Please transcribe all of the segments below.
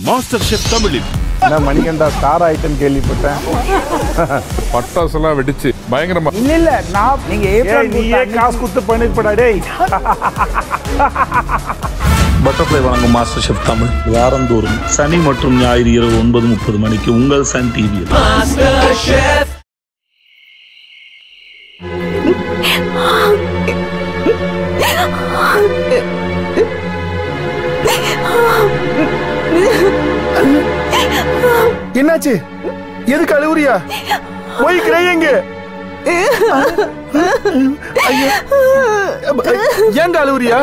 Master chef தமிழில் என்ன மணிகண்டா star ஆயிட்டம் கேள்விப்பட்டேன் பட்டாசுலாம் வெடிச்சு பயங்கரமா இல்ல இல்ல நான் நீங்க ஏய், ஏப்ரல் நீயே காசு குத்து பண்ணிருப்படா டேய் பட்டர்ஃப்ளை வழங்கும் மாஸ்டர் ஷெஃப் தமிழ் வாரந்தோறும் சனி மற்றும் ஞாயிறு இரவு ஒன்பது முப்பது மணிக்கு உங்கள் சன் டிவியில் என்னாச்சு எதுக்கு அழுவுறியா போய் கிரையங்க ஏங்க அழுவுறியா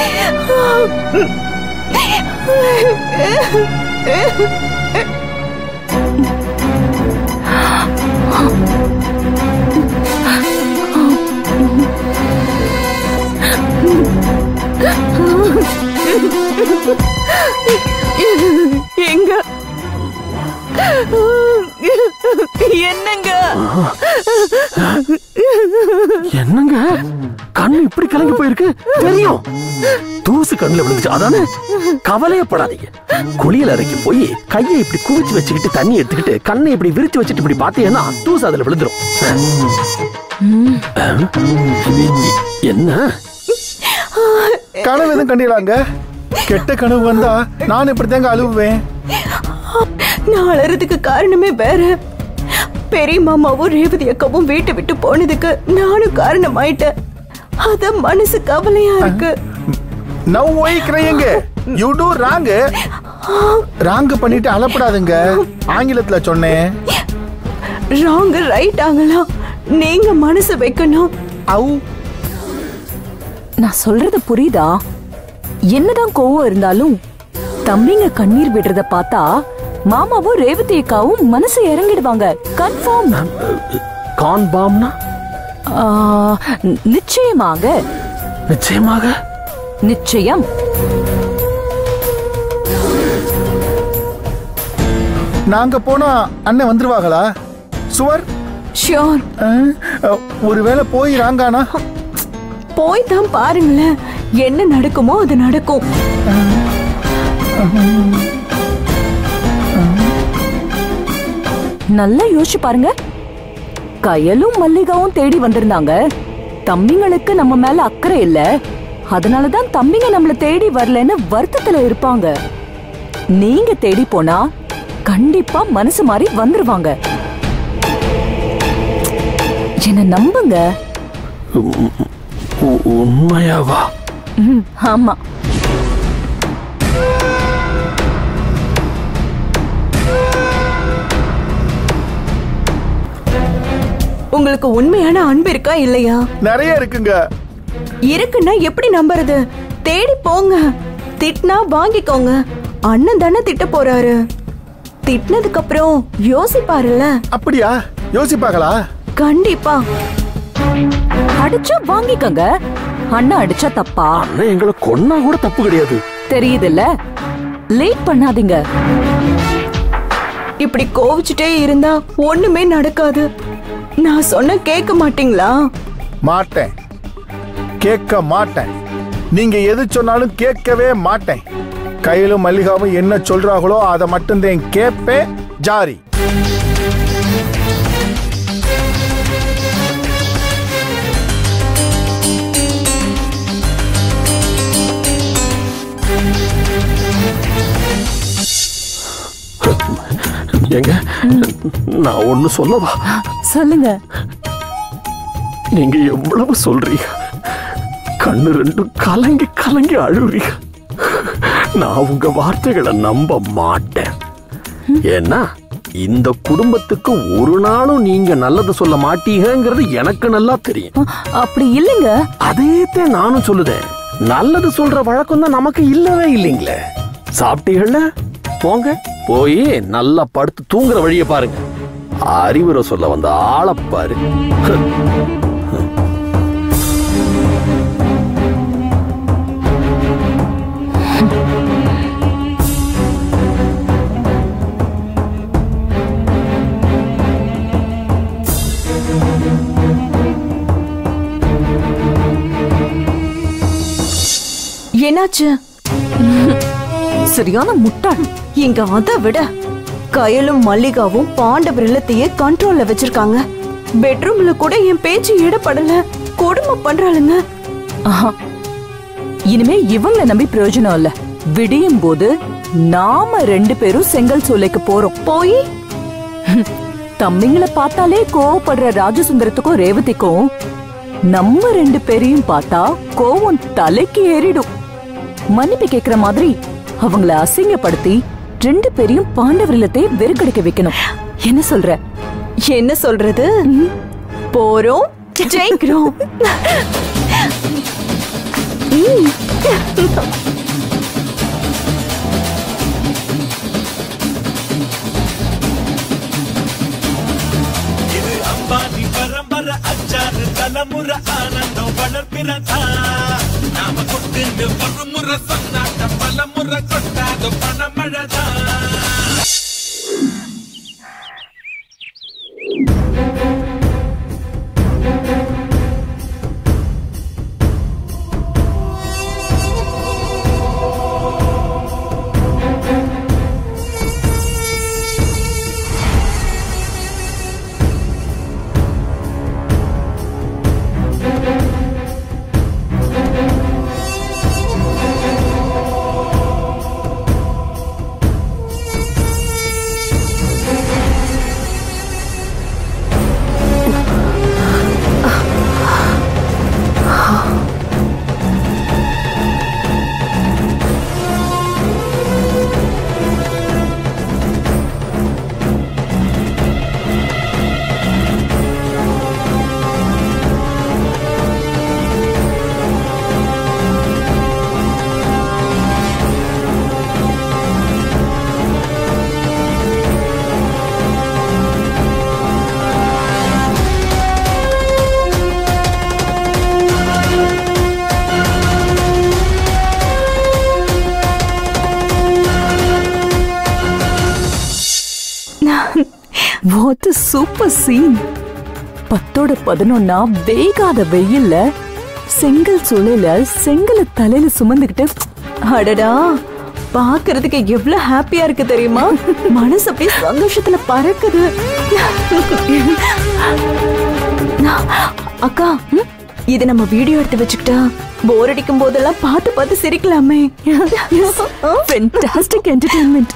எங்க என்னங்க என்னங்க கண்ணு இப்படி கலங்கி போயிருக்கு தெரியும் தூசு கண்ணுல விழுந்துச்சு அதானே கவலையப்படாதீங்க குளியல் அறைக்கு போய் கையை இப்படி குவிச்சு வச்சுக்கிட்டு தண்ணி எடுத்துக்கிட்டு கண்ணை இப்படி விரிச்சு வச்சுட்டு இப்படி பாத்தீங்கன்னா தூசு அதுல விழுந்துரும் என்ன கனவு எதுவும் கண்டிலாங்க கெட்ட கனவு வந்தா நான் இப்படித்தாங்க அழுவுவேன் நான் அழறதுக்கு காரணமே வேற பெரிய மாமாவும் ரேவதி அக்காவும் வீட்டை விட்டு போனதுக்கு நானும் காரணமாயிட்டேன் அத மனசு கவலையா இருக்கு நவ் ஒய் கிரையங்க யூ டூ ராங் ராங் பண்ணிட்டு அலப்படாதுங்க ஆங்கிலத்துல சொன்னேன் ராங்க ரைட் ஆகலாம் நீங்க மனசு வைக்கணும் அவு நான் சொல்றது புரியுதா என்னதான் கோவம் இருந்தாலும் தம்பிங்க கண்ணீர் விடுறத பார்த்தா மாமாவும் ரேவதி அக்காவும் மனசு இறங்கிடுவாங்க கன்ஃபார்ம் கான் பாம்னா நிச்சயமாக நிச்சயமாக நிச்சயம் நாங்க போனா அண்ணன் வந்துருவாங்களா சுவர் ஷியோர் அஹ், அஹ், ஒருவேளை போய் ராங்கானா போய் தான் பாருங்களேன் என்ன நடக்குமோ அது நடக்கும் நல்லா யோசிச்சு பாருங்க கயலும் மல்லிகாவும் தேடி வந்திருந்தாங்க தம்பிங்களுக்கு நம்ம மேல அக்கறை இல்ல அதனாலதான் தம்பிங்க நம்மள தேடி வரலன்னு வருத்தத்துல இருப்பாங்க நீங்க தேடி போனா கண்டிப்பா மனசு மாறி வந்துருவாங்க என்ன நம்புங்க உ- உண்மையாவா ம், ஆமா உங்களுக்கு உண்மையான அன்பு இருக்கா இல்லையா நிறைய இருக்குங்க இருக்குன்னா எப்படி நம்புறது தேடி போங்க திட்டினா வாங்கிக்கோங்க அண்ணன் தானே திட்ட போறாரு திட்டினதுக்கு அப்புறம் யோசிப்பாருல்ல அப்படியா யோசிப்பாங்களா கண்டிப்பா அடிச்சா வாங்கிக்கங்க அண்ணா அடிச்சா தப்பா அண்ணன் எங்களை கொன்னா கூட தப்பு கிடையாது தெரியுதுல்ல லேட் பண்ணாதீங்க இப்படி கோவிச்சுட்டே இருந்தா ஒண்ணுமே நடக்காது நான் சொன்ன கேட்க மாட்டீங்களா மாட்டேன் கேட்க மாட்டேன் நீங்க எது சொன்னாலும் கேட்கவே மாட்டேன் கையிலும் மல்லிகாவும் என்ன சொல்றாங்களோ அதை மட்டும்தான் கேட்பேன் ஜாரி ஏங்க நான் ஒண்ணு சொல்லவா சொல்லுங்க நீங்க எவ்வளவு சொல்றீங்க கண்ணு ரெண்டும் கலங்கி கலங்கி அழுறீங்க நான் உங்க வார்த்தைகளை நம்ப மாட்டேன் ஏன்னா இந்த குடும்பத்துக்கு ஒரு நாளும் நீங்க நல்லது சொல்ல மாட்டீங்கங்கிறது எனக்கு நல்லா தெரியும் அப்படி இல்லைங்க அதையத்தான் நானும் சொல்லுதேன் நல்லது சொல்ற வழக்கம் தான் நமக்கு இல்லவே இல்லைங்களே சாப்பிட்டீங்கல்ல போங்க போய் நல்லா படுத்து தூங்குற வழிய பாருங்க அறிவுரை சொல்ல வந்த ஆளை பாரு என்னாச்சு சரியான முட்டாள் இங்க அதை விட கயலும் மல்லிகாவும் பாண்டவர் இல்லத்தையே கண்ட்ரோல்ல வச்சிருக்காங்க பெட்ரூம்ல கூட என் பேச்சு இடப்படல கொடுமை பண்றாளுங்க ஆஹா. இனிமே இவங்கள நம்பி பிரயோஜனம் இல்ல விடியும் போது நாம ரெண்டு பேரும் செங்கல் சூளைக்கு போறோம் போய் தம்பிங்களை பார்த்தாலே கோவப்படுற ராஜசுந்தரத்துக்கும் ரேவதிக்கும் நம்ம ரெண்டு பேரையும் பார்த்தா கோவம் தலைக்கு ஏறிடும் மன்னிப்பு கேக்குற மாதிரி அவங்கள அசிங்கப்படுத்தி ரெண்டு பேரையும் பாண்டவர் இல்லத்தை வெறுக்கடிக்க வைக்கணும் என்ன சொல்ற என்ன சொல்றது போறோம் ஜெயிக்கிறோம் இது அம்பானி பரம்பரை அச்சாறு தலைமுறை ஆனந்தம் வளர்ப்பிறதா நாம கொட்டுன்னு ஒரு முறை சொன்னாட்ட பல முறை கொட்டாத பணமழதா வாட் சூப்பர் சீன் பத்தோட பதினொன்னா வேகாத வெயில்ல செங்கல் சூளையில செங்கல தலையில சுமந்துகிட்டு அடடா பாக்குறதுக்கு எவ்வளவு ஹாப்பியா இருக்கு தெரியுமா மனசு அப்படியே சந்தோஷத்துல பறக்குது அக்கா ம், இது நம்ம வீடியோ எடுத்து வச்சுக்கிட்டா போர் அடிக்கும் போதெல்லாம் பார்த்து பார்த்து சிரிக்கலாமே ஃபென்டாஸ்டிக் என்டர்டெயின்மெண்ட்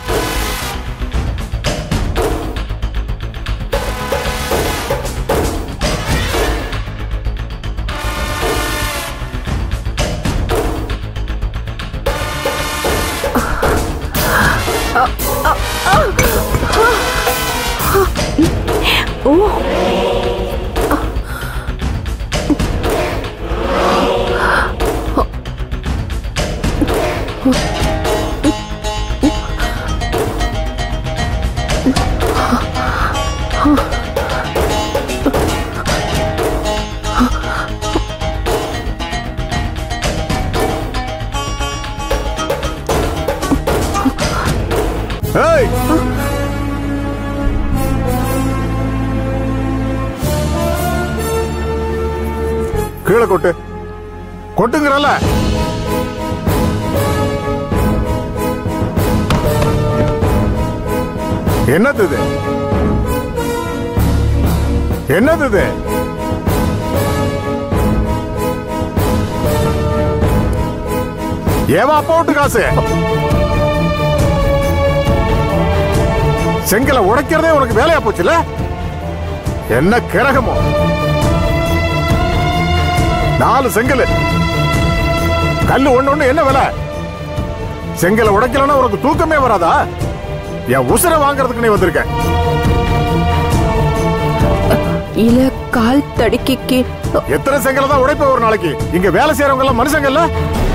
ஓ ஏய் கீழே கொட்டு கொட்டுங்கிறல்ல என்னது இது என்னது இது ஏவா போட்டு காசு செங்கலை உடைக்கிறதே உனக்கு வேலையா போச்சுல என்ன கிரகமோ நாலு செங்கல் கல்லு ஒண்ணு ஒண்ணு என்ன விலை செங்கலை உடைக்கலன்னா உனக்கு தூக்கமே வராதா என் உசுரை வாங்குறதுக்கு நீ வந்திருக்க இல்ல கால் தடுக்கிக்கு எத்தனை செங்கலை தான் உடைப்ப ஒரு நாளைக்கு இங்க வேலை செய்யறவங்க எல்லாம் மனுஷங்கல்ல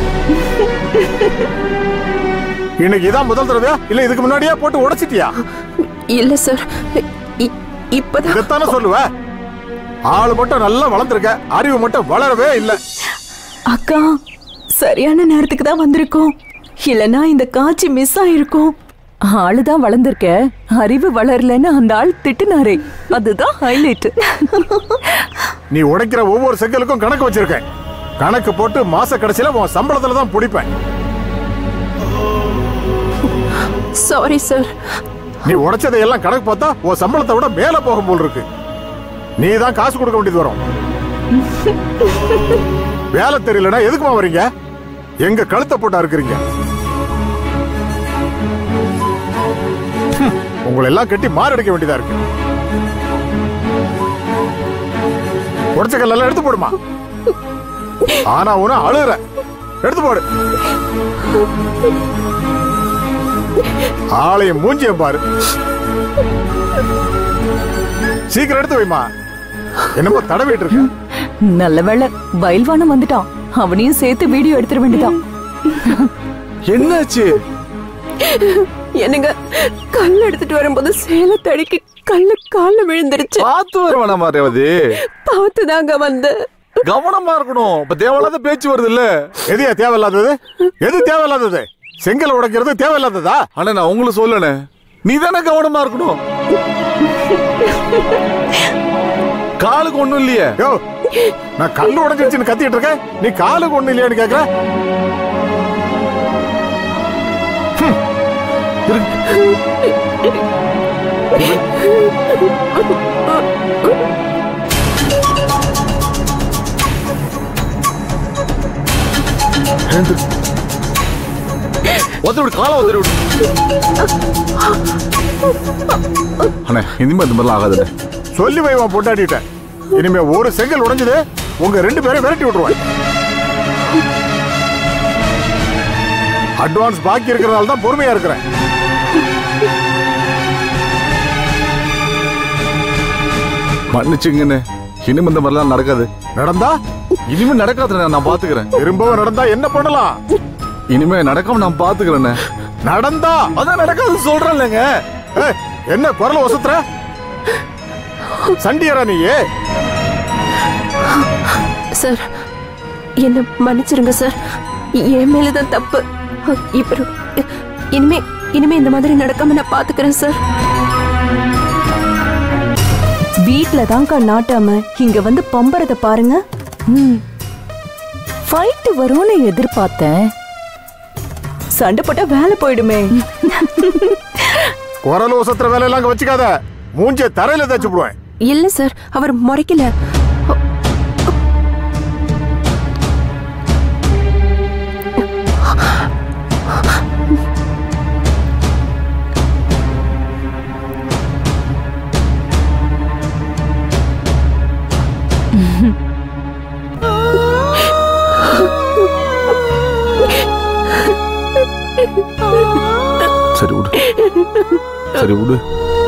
இன்னைக்கு இதான் முதல் தடவையா இல்ல இதுக்கு முன்னாடியே போட்டு உடைச்சிட்டியா இல்ல சார் இப்பதான் இதைத்தானே சொல்லுவ ஆளு மட்டும் நல்லா வளர்ந்துருக்க அறிவு மட்டும் வளரவே இல்ல அக்கா சரியான நேரத்துக்கு தான் வந்திருக்கோம் இல்லனா இந்த காட்சி மிஸ் ஆயிருக்கும் ஆளுதான் வளர்ந்திருக்க அறிவு வளரலன்னு அந்த ஆள் திட்டுனாரே அதுதான் ஹைலைட் நீ உடைக்கிற ஒவ்வொரு செங்கலுக்கும் கணக்கு வச்சிருக்கேன் கணக்கு போட்டு மாச கடைசியில உன் சம்பளத்துல தான் பிடிப்பேன் சாரி சார் நீ உடைச்சதை எல்லாம் கணக்கு பார்த்தா உன் சம்பளத்தை விட மேல போகும் போல் இருக்கு நீ தான் காசு கொடுக்க வேண்டியது வரும் வேலை தெரியலனா எதுக்குமா வரீங்க எங்க கழுத்தை போட்டா இருக்கிறீங்க ஹம், உங்களை எல்லாம் கட்டி மாரடிக்க வேண்டியதா இருக்கு உடைச்ச கல்லெல்லாம் எடுத்து போடுமா ஆனா உன அழுகுற எடுத்து போடு ஆளையும் மூஞ்சிய பாரு சீக்கிரம் எடுத்து வைமா என்னமோ தடவிட்டு இருக்க நல்ல வேளை பயில்வானம் வந்துட்டான் அவனையும் சேர்த்து வீடியோ எடுத்துட வேண்டியதான் என்னாச்சு என்னங்க கல் எடுத்துட்டு வரும்போது சேலை தடுக்கி கல்லு கால்ல விழுந்துருச்சு பார்த்து வருவானா ரேவதி பார்த்துதாங்க வந்து கவனமா இருக்கணும் இப்ப தேவையில்லாத பேச்சு வருது இல்ல எதுயா தேவையில்லாதது எது தேவையில்லாதது செங்கல் உடைக்கிறது தேவையில்லாததா ஆனா நான் உங்களுக்கு சொல்லணே நீ தானே கவனமா இருக்கணும் காலுக்கு ஒண்ணும் இல்லையே யோ நான் கல்லு உடைஞ்சிருச்சுன்னு கத்திட்டு இருக்கேன் நீ காலுக்கு ஒண்ணு இல்லையான்னு கேக்குற ஒருத்தர் விடு காலை ஒருத்தர் விடு அண்ணே இனிமே இந்த மாதிரிலாம் ஆகாதுண்ணே சொல்லி வைவான் பொண்டாட்டிட்ட இனிமே ஒரு செங்கல் உடைஞ்சது உங்க ரெண்டு பேரும் விரட்டி விட்டுருவேன் அட்வான்ஸ் பாக்கி இருக்கிறனால தான் பொறுமையா இருக்கிறேன் மன்னிச்சுங்கண்ணே இனிமே இந்த மாதிரிலாம் நடக்காது நடந்தா இனிமே நடக்காதுண்ணே நான் பாத்துக்கிறேன் திரும்பவும் நடந்தா என்ன பண்ணலாம் இனிமே நடக்காம நான் பாத்துக்கிறேண்ணே நடந்தா அதான் நடக்காது சொல்றேன் இல்லைங்க ஏய், என்ன குரல் வசத்துற சண்டியரா நீயே சார் என்ன மன்னிச்சிருங்க சார் என் மேலதான் தப்பு இப்ப இனிமே இனிமே இந்த மாதிரி நடக்காம நான் பாத்துக்கிறேன் சார் வீட்ல தான்க்கா நாட்டாம இங்க வந்து பம்பரத பாருங்க ஃபைட் வரும்னு எதிர்பார்த்தேன் சண்டை போட்டா வேலை போயிடுமே குரல் வசத்துற வேலையெல்லாம் அங்க வச்சுக்காத மூஞ்ச தரையில தச்சு போடுவேன் இல்ல சார் அவர் முறைக்கல சரி விடு சரி விடு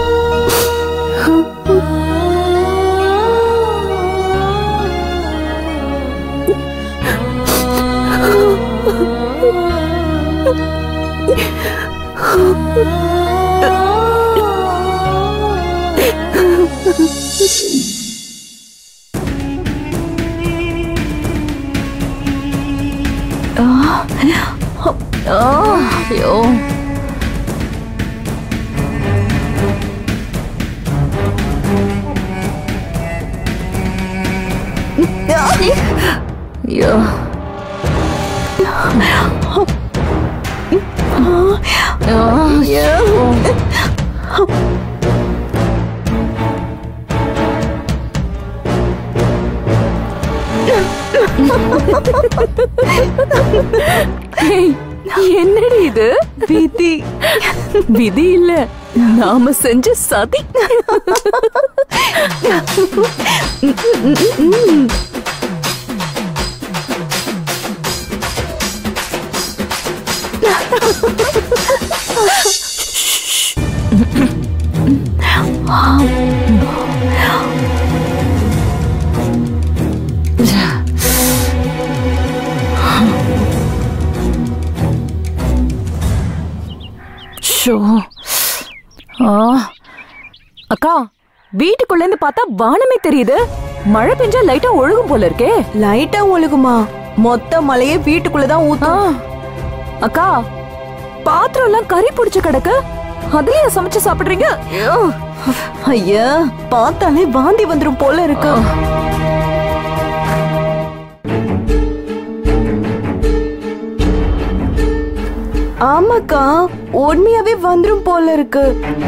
ஐயோ ஐயோ ஏய், என்னடி இது விதி விதி இல்ல நாம செஞ்ச சதி ஷோ ஆ அக்கா வீட்டுக்குள்ள இருந்து பார்த்தா வானமே தெரியுது மழை பெஞ்சா லைட்டா ஒழுகும் போல இருக்கே லைட்டா ஒழுகுமா மொத்த மலையே வீட்டுக்குள்ளதான் ஆ, ஊத்தும் அக்கா பாத்திரம் எல்லாம் கறி பிடிச்சு கிடக்கு அதுலயே சமைச்சு சாப்பிடுறீங்க ஐயோ. ஐயா பார்த்தாலே வாந்தி வந்துரும் போல இருக்கு ஆமாக்கா உண்மையாவே வந்துரும் போல இருக்கு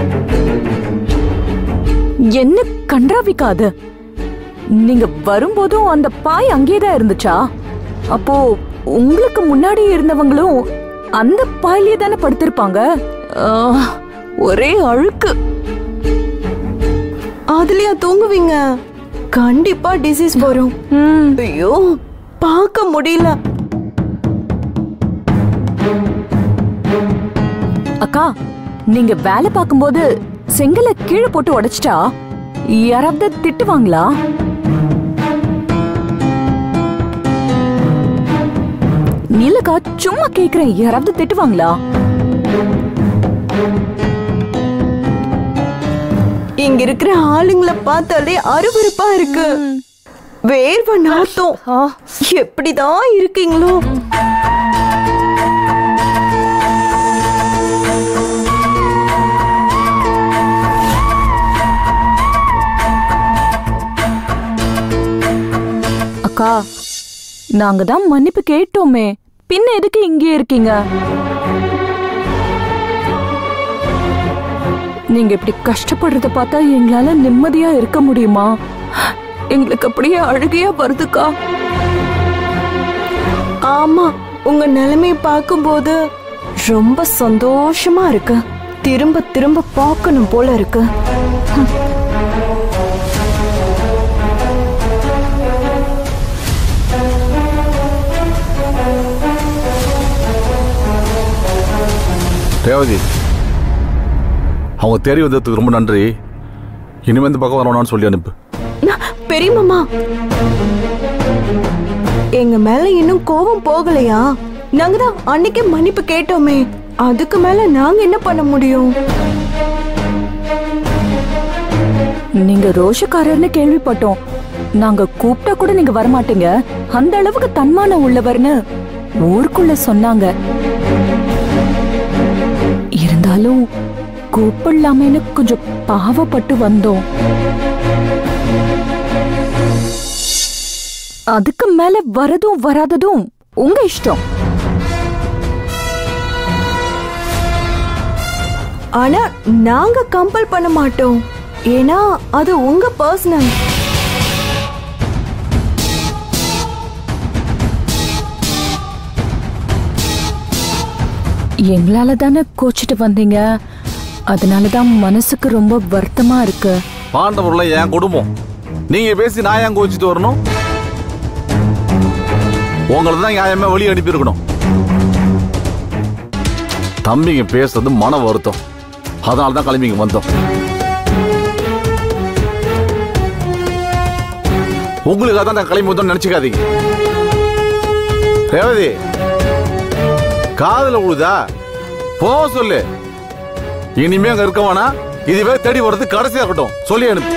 என்ன கன்றாவிக்காது நீங்க வரும்போதும் அந்த பாய் அங்கேதான் இருந்துச்சா அப்போ உங்களுக்கு முன்னாடி இருந்தவங்களும் அந்த பாயிலே தானே படுத்திருப்பாங்க ஆ, ஒரே அழுக்கு அதுலயா தூங்குவீங்க கண்டிப்பா டிசீஸ் வரும் ம், ஐயோ பார்க்க முடியல அக்கா நீங்க வேலை பார்க்கும்போது செங்கலை கீழே போட்டு உடைச்சிட்டா யாராவது திட்டுவாங்களா நீலக்கா சும்மா கேக்குறேன் யாராவது திட்டுவாங்களா இங்க இருக்கிற ஆளுங்களை பார்த்தாலே அருவருப்பா இருக்கு வேர்வை நாத்தம் எப்படிதான் இருக்கீங்களோ அக்கா நாங்க தான் மன்னிப்பு கேட்டோமே பின்ன எதுக்கு இங்கே இருக்கீங்க நீங்க இப்படி கஷ்டப்படுறத பார்த்தா எங்களால நிம்மதியா இருக்க முடியுமா எங்களுக்கு அப்படியே அழுகையா வருதுக்கா ஆமா உங்க நிலைமைய பார்க்கும்போது ரொம்ப சந்தோஷமா இருக்கு திரும்ப திரும்ப பார்க்கணும் போல இருக்கு ரேவதி அவங்க தேடி வந்ததுக்கு ரொம்ப நன்றி இனிமே இந்த பக்கம் வரணும்னு சொல்லி அனுப்பு பெரியமாமா எங்க மேல இன்னும் கோபம் போகலையா நாங்க தான் அன்னைக்கே மன்னிப்பு கேட்டோமே அதுக்கு மேல நாங்க என்ன பண்ண முடியும் நீங்க ரோஷக்காரர்னு கேள்விப்பட்டோம் நாங்க கூப்பிட்டா கூட நீங்க வரமாட்டீங்க அந்த அளவுக்கு தன்மானம் உள்ளவர்னு ஊருக்குள்ள சொன்னாங்க இருந்தாலும் கூப்பிடலாமேன்னு கொஞ்சம் பாவப்பட்டு வந்தோம் அதுக்கு மேல வரதும் வராததும் உங்க இஷ்டம் ஆனா நாங்க கம்பல் பண்ண மாட்டோம் ஏன்னா அது உங்க பர்சனல் எங்களால தானே கோச்சிட்டு வந்தீங்க அதனாலதான் மனசுக்கு ரொம்ப வருத்தமா இருக்கு பாண்டவர்ல என் குடும்பம் நீங்க பேசி நான் ஏன் கோச்சிட்டு வரணும் உங்களை தான் நியாயமா வெளியே அனுப்பியிருக்கணும் தம்பிங்க பேசுறது மன வருத்தம் அதனால தான் கிளம்பிங்க வந்தோம் உங்களுக்காக தான் நான் கிளம்பி வந்தோம்னு நினைச்சுக்காதீங்க ரேவதி காதுல உழுதா போ சொல்லு இனிமே அங்க இருக்க வேணாம் இதுவே தேடி வர்றது கடைசியா இருக்கட்டும் சொல்லி அனுப்பு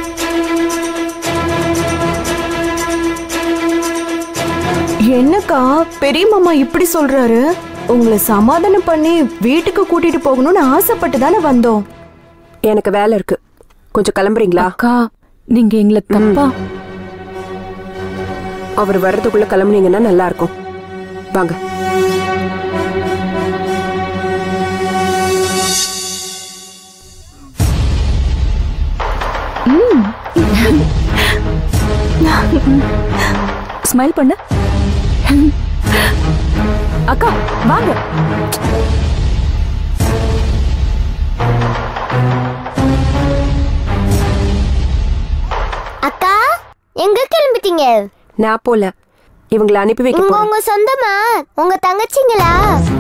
என்னக்கா பெரிய மாமா இப்படி சொல்றாரு உங்களை சமாதானம் பண்ணி வீட்டுக்கு கூட்டிட்டு போகணும்னு ஆசைப்பட்டு தானே வந்தோம் எனக்கு வேலை இருக்கு கொஞ்சம் கிளம்புறீங்களா அக்கா நீங்க எங்களை தப்பா அவர் வர்றதுக்குள்ள கிளம்புனீங்கன்னா நல்லா இருக்கும் வாங்க ஸ்மைல் பண்ணு அக்கா வாங்க அக்கா எங்க கிளம்பிட்டீங்க நான் போல இவங்களை அனுப்பி வைக்க உங்க போறேன் உங்க சொந்தமா உங்க தங்கச்சிங்களா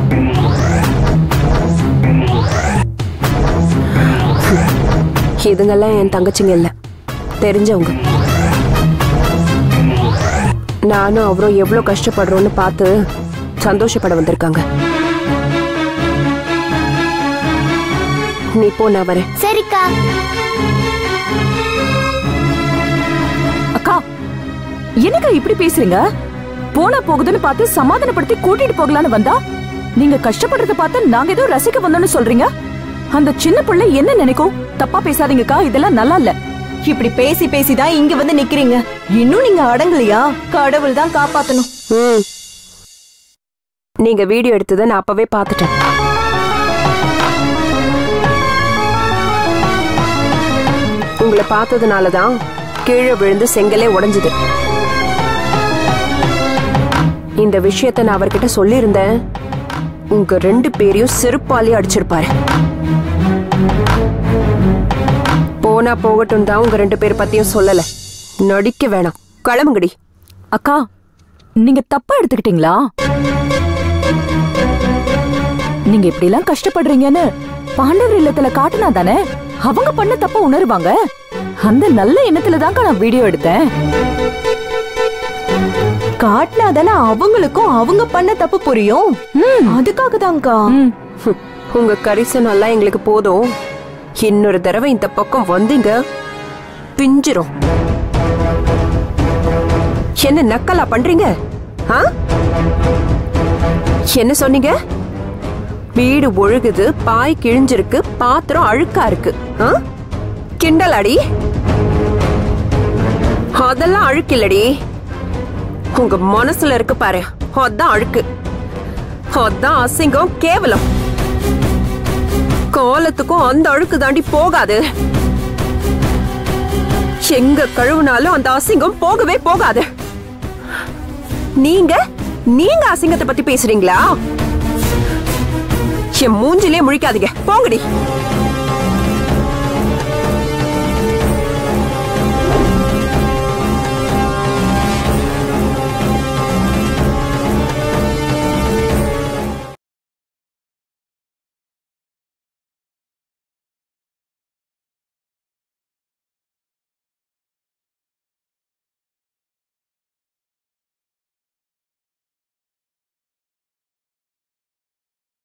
இதுங்கெல்லாம் என் தங்கச்சிங்க இல்ல தெரிஞ்சவங்க நானும் அவரும் எவ்வளவு கஷ்டப்படுறோம்னு பார்த்து சந்தோஷப்பட வந்திருக்காங்க நீ போ நான் வரேன் சரிக்கா அக்கா என்னக்கா இப்படி பேசுறீங்க போனா போகுதுன்னு பார்த்து சமாதானப்படுத்தி கூட்டிட்டு போகலான்னு வந்தா நீங்க கஷ்டப்படுறத பார்த்து நாங்க ஏதோ ரசிக்க வந்தோம்னு சொல்றீங்க அந்த சின்ன பிள்ளை என்ன நினைக்கும் தப்பா பேசாதீங்கக்கா இதெல்லாம் நல்லா இல்ல இப்படி பேசி பேசி தான் இங்க வந்து நிக்கிறீங்க இன்னும் நீங்க அடங்கலையா கடவுள் தான் காப்பாத்தணும் ம் நீங்க வீடியோ எடுத்ததை நான் அப்பவே பார்த்துட்டேன் உங்களை பார்த்ததுனால தான் கீழே விழுந்து செங்கலே உடைஞ்சது இந்த விஷயத்த நான் அவர்கிட்ட சொல்லியிருந்தேன் உங்க ரெண்டு பேரையும் செருப்பாலே அடிச்சிருப்பாரு போனா போகட்டும் தான் உங்க ரெண்டு பேர் பத்தியும் சொல்லல நடிக்க வேணாம் கிளம்புங்கடி அக்கா நீங்க தப்பா எடுத்துக்கிட்டீங்களா நீங்க இப்படி எல்லாம் கஷ்டப்படுறீங்கன்னு பாண்டவர் இல்லத்துல காட்டுனா தானே அவங்க பண்ண தப்ப உணருவாங்க அந்த நல்ல எண்ணத்துல தான்க்கா நான் வீடியோ எடுத்தேன் காட்டினாதானே அவங்களுக்கும் அவங்க பண்ண தப்பு புரியும் அதுக்காக தான்க்கா ஹம், உங்க கரிசனம் எல்லாம் எங்களுக்கு போதும் இன்னொரு தடவை இந்த பக்கம் வந்தீங்க பிஞ்சிரும் என்ன நக்கலா பண்றீங்க ஆ? என்ன சொன்னீங்க வீடு ஒழுகுது பாய் கிழிஞ்சிருக்கு பாத்திரம் அழுக்கா இருக்கு ஆ? கிண்டலாடி அதெல்லாம் அழுக்கு இல்லடி உங்க மனசுல இருக்கு பாரு அதான் அழுக்கு அதான் அசிங்கம் கேவலம் காலத்துக்கும் அந்த அழுக்கு தாண்டி போகாது எங்க கழுவுனாலும் அந்த அசிங்கம் போகவே போகாது நீங்க நீங்க அசிங்கத்தை பத்தி பேசுறீங்களா என் மூஞ்சிலே முழிக்காதீங்க போங்கடி